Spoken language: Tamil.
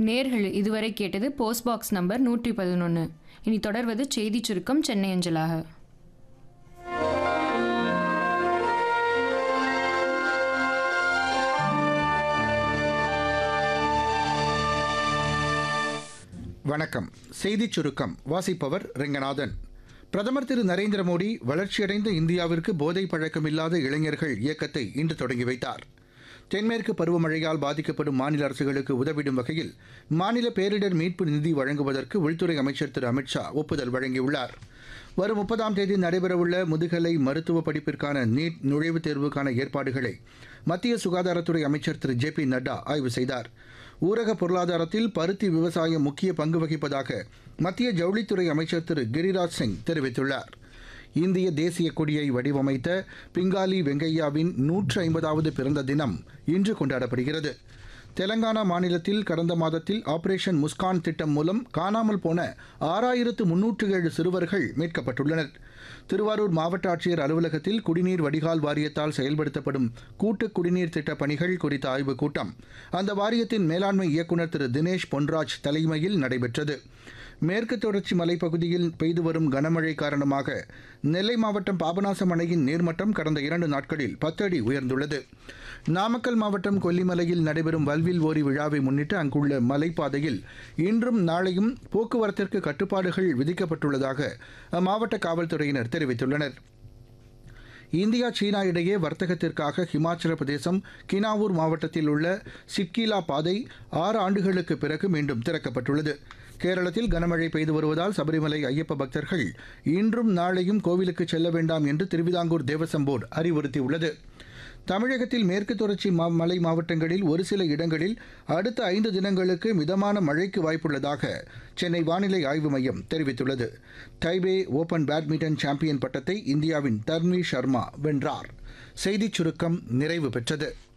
நேர்கள் இதுவரை கேட்டது போஸ்ட் பாக்ஸ் நம்பர் நூற்றி பதினொன்று இனி தொடர்வது செய்திச் சுருக்கம் சென்னை அஞ்சலாக வணக்கம் செய்திச் சுருக்கம் வாசிப்பவர் ரெங்கநாதன் பிரதமர் திரு நரேந்திர மோடி வளர்ச்சியடைந்த இந்தியாவிற்கு போதை பழக்கமில்லாத இளைஞர்கள் இயக்கத்தை இன்று தொடங்கி வைத்தார் தென்மேற்கு பருவமழையால் பாதிக்கப்படும் மாநில அரசுகளுக்கு உதவிடும் வகையில் மாநில பேரிடர் மீட்பு நிதி வழங்குவதற்கு உள்துறை அமைச்சர் திரு அமித்ஷா ஒப்புதல் வழங்கியுள்ளார் வரும் முப்பதாம் தேதி நடைபெறவுள்ள முதுகலை மருத்துவ படிப்பிற்கான நீட் நுழைவுத் தேர்வுக்கான ஏற்பாடுகளை மத்திய சுகாதாரத்துறை அமைச்சர் திரு ஜே பி நட்டா ஆய்வு செய்தார் ஊரக பொருளாதாரத்தில் பருத்தி விவசாயம் முக்கிய பங்கு வகிப்பதாக மத்திய ஜவுளித்துறை அமைச்சர் திரு கிரிராஜ் சிங் தெரிவித்துள்ளார் இந்திய தேசிய கொடியை வடிவமைத்த பிங்காலி வெங்கையாவின் நூற்று ஐம்பதாவது பிறந்த தினம் இன்று கொண்டாடப்படுகிறது தெலங்கானா மாநிலத்தில் கடந்த மாதத்தில் ஆபரேஷன் முஸ்கான் திட்டம் மூலம் காணாமல் போன ஆறாயிரத்து முன்னூற்று ஏழு சிறுவர்கள் மீட்கப்பட்டுள்ளனர் திருவாரூர் மாவட்ட ஆட்சியர் அலுவலகத்தில் குடிநீர் வடிகால் வாரியத்தால் செயல்படுத்தப்படும் கூட்டு குடிநீர் திட்ட பணிகள் குறித்த ஆய்வுக் கூட்டம் அந்த வாரியத்தின் மேலாண்மை இயக்குநர் திரு தினேஷ் பொன்ராஜ் தலைமையில் நடைபெற்றது மேற்கு தொடர்ச்சி மலைப்பகுதியில் பெய்து வரும் கனமழை காரணமாக நெல்லை மாவட்டம் பாபநாசம் அணையின் நீர்மட்டம் கடந்த இரண்டு நாட்களில் பத்து அடி உயர்ந்துள்ளது நாமக்கல் மாவட்டம் கொல்லிமலையில் நடைபெறும் வல்வில் ஓரி விழாவை முன்னிட்டு அங்குள்ள மலைப்பாதையில் இன்றும் நாளையும் போக்குவரத்திற்கு கட்டுப்பாடுகள் விதிக்கப்பட்டுள்ளதாக அம்மாவட்ட காவல்துறையினர் தெரிவித்துள்ளனர் இந்தியா சீனா இடையே வர்த்தகத்திற்காக ஹிமாச்சல பிரதேசம் கினாவூர் மாவட்டத்தில் உள்ள சிட்கிலா பாதை ஆறு ஆண்டுகளுக்கு பிறகு மீண்டும் திறக்கப்பட்டுள்ளது கேரளத்தில் கனமழை பெய்து வருவதால் சபரிமலை ஐயப்ப பக்தர்கள் இன்றும் நாளையும் கோவிலுக்கு செல்ல வேண்டாம் என்று திருவிதாங்கூர் தேவசம் போர்டு அறிவுறுத்தியுள்ளது தமிழகத்தில் மேற்கு தொடர்ச்சி மா- மலை மாவட்டங்களில் ஒரு சில இடங்களில் அடுத்த ஐந்து தினங்களுக்கு மிதமான மழைக்கு வாய்ப்புள்ளதாக சென்னை வானிலை ஆய்வு மையம் தெரிவித்துள்ளது டைபே ஓபன் பேட்மிண்டன் சாம்பியன் பட்டத்தை இந்தியாவின் தர்மி சர்மா வென்றார் செய்திச் சுருக்கம் நிறைவு பெற்றது